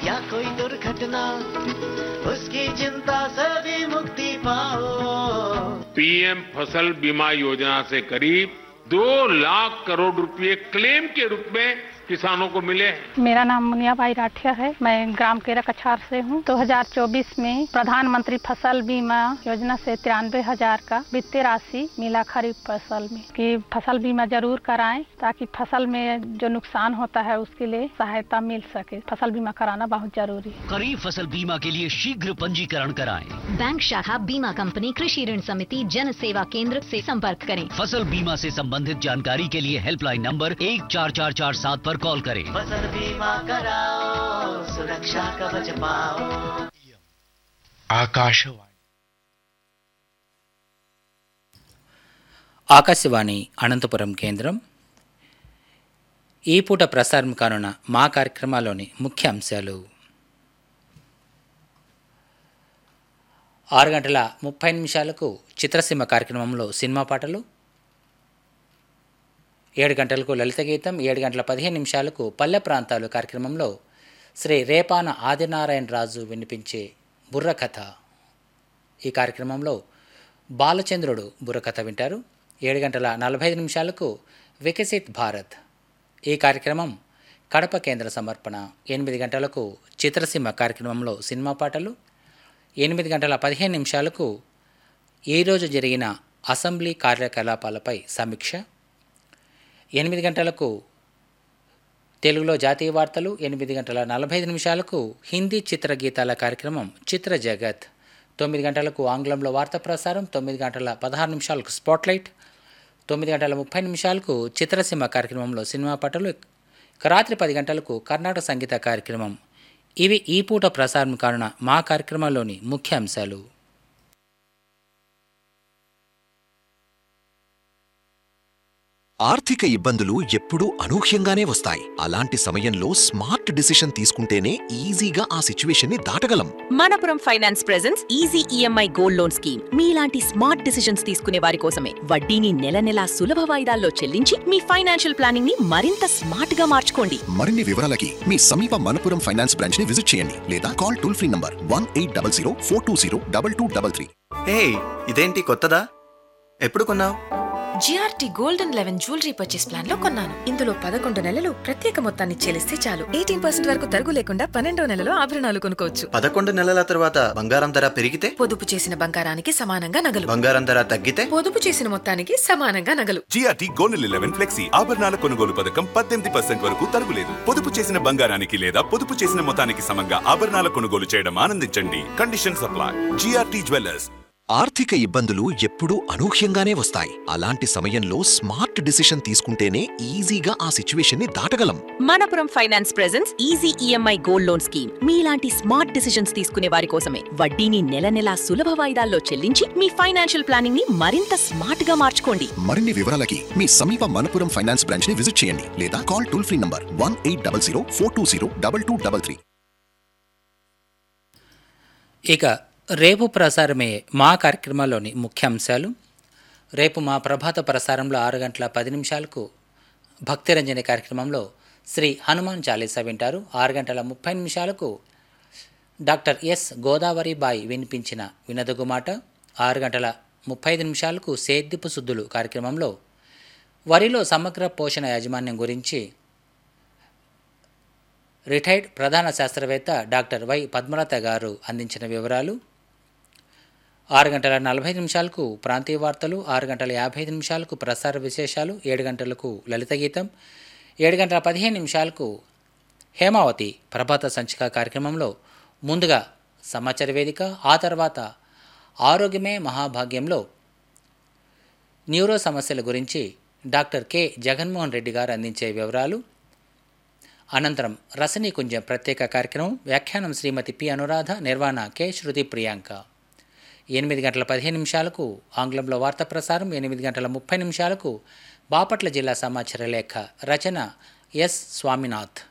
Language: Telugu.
या कोई दुर्घटना उसकी चिंता से भी मुक्ति पाओ पीएम फसल बीमा योजना से करीब दो लाख करोड़ रुपए क्लेम के रूप में किसानों को मिले हैं मेरा नाम मुनिया भाई राठिया है मैं ग्राम केरा कछार से हूँ 2024 में प्रधानमंत्री फसल बीमा योजना से तिरानवे हजार का वित्तीय राशि मिला खरीफ फसल में कि फसल बीमा जरूर कराएं ताकि फसल में जो नुकसान होता है उसके लिए सहायता मिल सके फसल बीमा कराना बहुत जरूरी है खरीफ फसल बीमा के लिए शीघ्र पंजीकरण कराएं बैंक शाखा बीमा कंपनी कृषि ऋण समिति जन सेवा केंद्र से संपर्क करें फसल बीमा से संबंधित जानकारी के लिए हेल्पलाइन नंबर एक चार चार चार सात पर कॉल करें फसल बीमा कराओ सुरक्षा कवच पाओ ఆకాశవాణి ఆకాశవాణి అనంతపురం కేంద్రం ఈ పూట ప్రసారం కానున్న మా కార్యక్రమాల్లోని ముఖ్య అంశాలు ఆరు గంటల ముప్పై నిమిషాలకు చిత్రసీమ కార్యక్రమంలో సినిమా పాటలు ఏడు గంటలకు లలిత గీతం ఏడు గంటల పదిహేను నిమిషాలకు పల్లె ప్రాంతాలు కార్యక్రమంలో శ్రీ రేపాన ఆదినారాయణ రాజు వినిపించే బుర్రకథ ఈ కార్యక్రమంలో బాలచంద్రుడు బుర్రకథ వింటారు ఏడు గంటల నలభై ఐదు నిమిషాలకు వికసిత్ భారత్ ఈ కార్యక్రమం కడప కేంద్ర సమర్పణ ఎనిమిది గంటలకు చిత్రసీమ కార్యక్రమంలో సినిమా పాటలు ఎనిమిది గంటల పదిహేను నిమిషాలకు ఈరోజు జరిగిన అసెంబ్లీ కార్యకలాపాలపై సమీక్ష ఎనిమిది గంటలకు తెలుగులో జాతీయ వార్తలు ఎనిమిది గంటల నలభై ఐదు నిమిషాలకు హిందీ చిత్ర గీతాల కార్యక్రమం చిత్ర జగత్ తొమ్మిది గంటలకు ఆంగ్లంలో వార్తా ప్రసారం తొమ్మిది గంటల పదహారు నిమిషాలకు స్పాట్లైట్ తొమ్మిది గంటల ముప్పై నిమిషాలకు చిత్రసీమ కార్యక్రమంలో సినిమా పాటలు ఇక రాత్రి పది గంటలకు కర్ణాటక సంగీత కార్యక్రమం ఇవి ఈ పూట ప్రసారం కానున్న మా కార్యక్రమాల్లోని ముఖ్య అంశాలు ఆర్థిక ఇబ్బందులు ఎప్పుడూ అనూహ్యంగానే వస్తాయి అలాంటి సమయంలో స్మార్ట్ డిసిషన్ తీసుకుంటేనే ఈజీగా ఆ సిచ్యువేషన్ ని దాటగలం Manappuram finance presence easy EMI gold loan scheme మీలాంటి స్మార్ట్ డిసిషన్స్ తీసుకునే వారి కోసమే వడ్డీని నెల నెలా సులభ వాయిదాల్లో చెల్లించి మీ ఫైనాన్షియల్ ప్లానింగ్ ని మరింత స్మార్ట్ గా మార్చుకోండి మరిన్ని వివరాలకి మీ సమీప మనపురం ఫైనాన్స్ బ్రాంచ్ ని విజిట్ చేయండి లేదా call toll free number one eight double zero four two zero double two double three hey ఇదేంటి కొత్తదా ఎప్పుడు కొన్నావు GRT golden eleven jewellery purchase plan లో కొన్నాను ఇందులో పదకొండు నెలలు ప్రత్యేక మొత్తాన్ని చెల్లిస్తే చాలు ఎయిటీన్ పర్సెంట్ వరకు తరుగు లేకుండా పన్నెండో నెలలో ఆభరణాలు కొనుక్కోవచ్చు పదకొండు నెలల తర్వాత బంగారం ధర పెరిగితే పొదుపు చేసిన బంగారానికి సమానంగా నగలు బంగారం ధర తగ్గితే పొదుపు చేసిన మొత్తానికి సమానంగా నగలు జిఆర్టీ గోల్డెన్ లెవెన్ ఫ్లెక్సీ ఆభరణాల కొనుగోలు పథకం పద్దెనిమిది పర్సెంట్ వరకు తరుగులేదు పొదుపు చేసిన బంగారానికి లేదా పొదుపు చేసిన మొత్తానికి సమంగా ఆభరణాల కొనుగోలు చేయడం ఆనందించండి కండిషన్ సప్లై జిఆర్టీ జ్యువెలర్స్ ఆర్థిక ఇబ్బందులు ఎప్పుడూ అనూహ్యంగానే వస్తాయి అలాంటి సమయంలో స్మార్ట్ డిసిషన్ తీసుకుంటేనే ఈజీగా ఆ సిచ్యువేషన్ ని దాటగలం Manappuram finance presence easy EMI gold loan scheme మీలాంటి స్మార్ట్ డిసిషన్స్ తీసుకునే వారి కోసమే వడ్డీని నెల నెలా సులభ వాయిదాల్లో చెల్లించి మీ ఫైనాన్షియల్ ప్లానింగ్ ని మరింత స్మార్ట్ గా మార్చుకోండి మరిన్ని వివరాలకి మీ సమీప మనపురం ఫైనాన్స్ బ్రాంచ్ ని విజిట్ చేయండి లేదా call toll free number one eight double zero four two zero double two double three ఇక రేపు ప్రసారమయ్యే మా కార్యక్రమాల్లోని ముఖ్యాంశాలు రేపు మా ప్రభాత ప్రసారంలో ఆరు గంటల పది నిమిషాలకు భక్తిరంజని కార్యక్రమంలో శ్రీ హనుమాన్ చాలీసా వింటారు ఆరు గంటల ముప్పై నిమిషాలకు డాక్టర్ ఎస్ గోదావరి బాయ్ వినిపించిన వినదగు మాట ఆరు గంటల ముప్పై ఐదు నిమిషాలకు సేద్యపు శుద్ధులు కార్యక్రమంలో వరిలో సమగ్ర పోషణ యాజమాన్యం గురించి రిటైర్డ్ ప్రధాన శాస్త్రవేత్త డాక్టర్ వై పద్మలత గారు అందించిన వివరాలు ఆరు గంటల నలభై నిమిషాలకు ప్రాంతీయ వార్తలు ఆరు గంటల యాభై ఐదు నిమిషాలకు ప్రసార విశేషాలు ఏడు గంటలకు లలిత గీతం ఏడు గంటల పదిహేను నిమిషాలకు హేమావతి ప్రభాత సంచిక కార్యక్రమంలో ముందుగా సమాచార వేదిక ఆ తర్వాత ఆరోగ్యమే మహాభాగ్యంలో న్యూరో సమస్యల గురించి డాక్టర్ కె జగన్మోహన్ రెడ్డి గారు అందించే వివరాలు అనంతరం రసనీ కుంజం ప్రత్యేక కార్యక్రమం వ్యాఖ్యానం శ్రీమతి పి అనురాధ నిర్వహణ కె శృతి ప్రియాంక ఎనిమిది గంటల పదిహేను నిమిషాలకు ఆంగ్లంలో వార్తా ప్రసారం ఎనిమిది గంటల ముప్పై నిమిషాలకు బాపట్ల జిల్లా సమాచార లేఖ రచన ఎస్ స్వామినాథ్